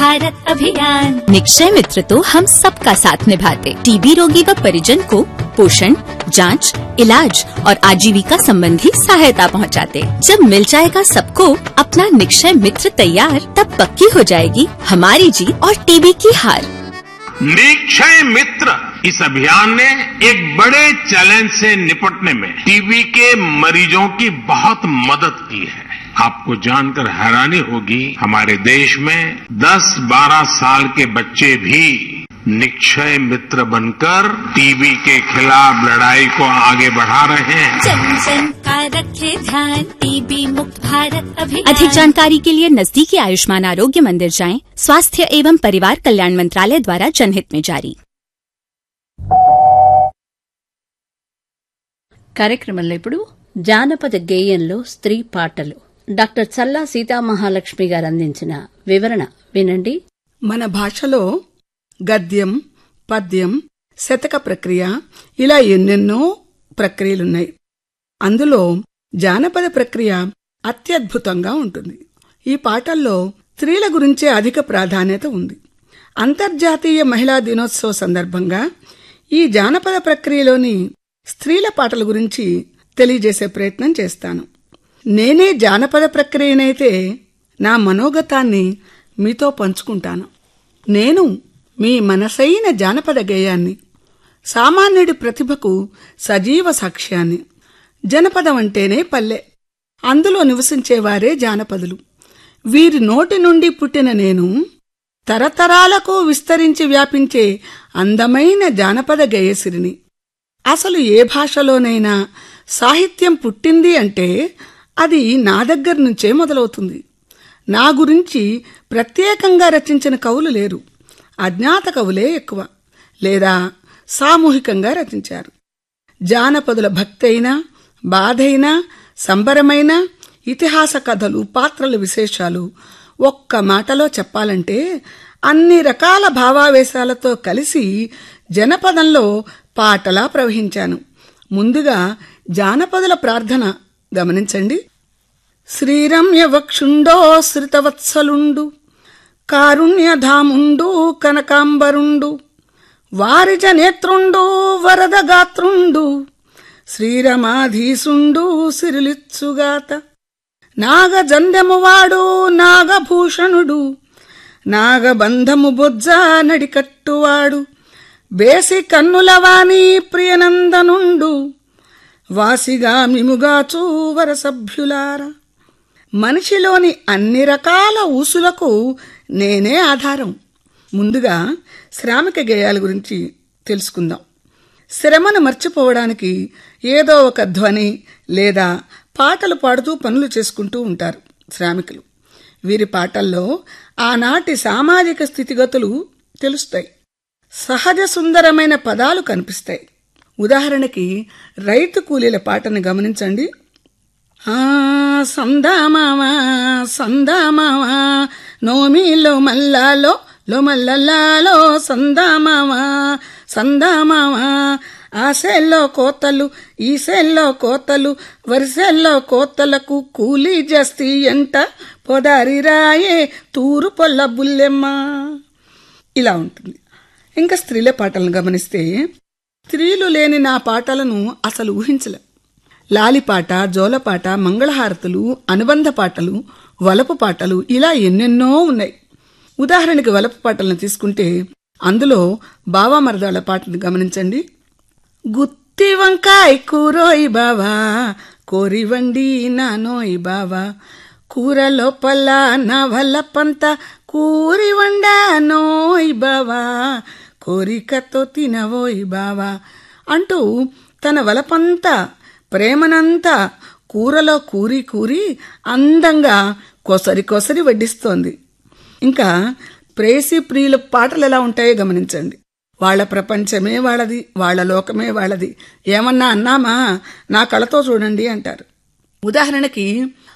भारत अभियान निक्षय मित्र तो हम सबका साथ निभाते टीबी रोगी व परिजन को पोषण जांच, इलाज और आजीविका संबंधी सहायता पहुंचाते। जब मिल जाएगा सबको अपना निक्षय मित्र तैयार तब पक्की हो जाएगी हमारी जीत और टीबी की हार निक्षय मित्र इस अभियान ने एक बड़े चैलेंज से निपटने में टीबी के मरीजों की बहुत मदद की है आपको जानकर हैरानी होगी हमारे देश में 10-12 साल के बच्चे भी निक्षय मित्र बनकर टीबी के खिलाफ लड़ाई को आगे बढ़ा रहे हैं जन जन का रखे ध्यान टीबी मुक्त भारत अभियान अधिक जानकारी के लिए नजदीकी आयुष्मान आरोग्य मंदिर जाएं स्वास्थ्य एवं परिवार कल्याण मंत्रालय द्वारा जनहित में जारी కార్యక్రమంలో ఇప్పుడు జానపద గేయంలో స్త్రీ పాటలు డాక్టర్ చల్లా సీతామహాలక్ష్మి గారు అందించిన వివరణ వినండి మన భాషలో గద్యం పద్యం శతక ప్రక్రియ ఇలా ఎన్నెన్నో ప్రక్రియలున్నాయి అందులో జానపద ప్రక్రియ అత్యద్భుతంగా ఉంటుంది ఈ పాటల్లో స్త్రీల గురించే అధిక ప్రాధాన్యత ఉంది అంతర్జాతీయ మహిళా దినోత్సవ సందర్భంగా ఈ జానపద ప్రక్రియలోని స్త్రీల పాటల గురించి తెలియజేసే ప్రయత్నం చేస్తాను నేనే జానపద ప్రక్రియనైతే నా మనోగతాన్ని మీతో పంచుకుంటాను నేను మీ మనసైన జానపద గేయాన్ని సామాన్యుడి ప్రతిభకు సజీవ సాక్ష్యాన్ని జనపదం అంటేనే పల్లె అందులో నివసించేవారే జానపదులు వీరి నోటి నుండి పుట్టిన నేను తరతరాలకు విస్తరించి వ్యాపించే అందమైన జానపద గేయసిరిని అసలు ఏ భాషలోనైనా సాహిత్యం పుట్టింది అంటే అది నా దగ్గర నుంచే మొదలవుతుంది నా గురించి ప్రత్యేకంగా రచించిన కవులు లేరు అజ్ఞాత కవులే ఎక్కువ లేదా సామూహికంగా రచించారు జానపదుల భక్తైన బాధైన సంబరమైన ఇతిహాస కథలు పాత్రల విశేషాలు ఒక్క మాటలో చెప్పాలంటే అన్ని రకాల భావావేశాలతో కలిసి జనపదంలో పాటలా ప్రవహించాను ముందుగా జానపదుల ప్రార్థన గమనించండి శ్రీరమ్యవక్షుండో శ్రితవత్సలుండు కారుణ్యధాముండు కనకాంబరుండు వారిజ నేత్రుండు వరదగాత్రుండు శ్రీరమాధీసుండు సిరిలిచ్చుగాత నాగజందెమువాడు నాగభూషణుడు నాగబంధము బొజ్జ నడికట్టువాడు బేసి కన్నులవాణి ప్రియనందనుండు వాసిగా మిముగాచూ వరసభ్యులారా మనిషిలోని అన్ని రకాల ఊసులకు నేనే ఆధారం ముందుగా శ్రామిక గేయాల గురించి తెలుసుకుందాం శ్రమను మర్చిపోవడానికి ఏదో ఒక ధ్వని లేదా పాటలు పాడుతూ పనులు చేసుకుంటూ ఉంటారు శ్రామికులు వీరి పాటల్లో ఆనాటి సామాజిక స్థితిగతులు తెలుస్తాయి సహజ సుందరమైన పదాలు కనిపిస్తాయి ఉదాహరణకి రైతు కూలీల పాటను గమనించండి ఆ సందామావా సందామావా నోమిలో మల్లాలో లో మల్లల్లాలో సందామావా సందామావా ఆ సెల్లో కోతలు ఈ సెల్లో కోతలు వరిసెల్లో కోతలకు కూలీ జస్తి ఎంట పొదారి రాయే తూరు పొల్ల బుల్లెమ్మ ఇలా ఉంటుంది ఇంకా స్త్రీల పాటలను గమనిస్తే స్త్రీలు లేని నా పాటలను అసలు ఊహించలేం లాలిపాట జోలపాట మంగళహారతులు అనుబంధ పాటలు వలపు పాటలు ఇలా ఎన్నెన్నో ఉన్నాయి ఉదాహరణకి వలపు పాటలను తీసుకుంటే అందులో బావామరదాల పాటను గమనించండి గుత్తి వంకాయ కూరోయి బావా కోరి వండి నానోయి బావా కూర లోపల నవల పంత కూరి వండానోయ్ బావా కోరికతో తినవోయ్ బావా అంటూ తన వలపంతా ప్రేమనంతా కూరలో కూరి కూరి అందంగా కొసరి కొసరి వడ్డిస్తోంది ఇంకా ప్రేసి ప్రియుల పాటలు ఎలా ఉంటాయో గమనించండి వాళ్ళ ప్రపంచమే వాళ్ళది వాళ్ళ లోకమే వాళ్ళది ఏమన్నా అన్నామా నా కళతో చూడండి అంటారు ఉదాహరణకి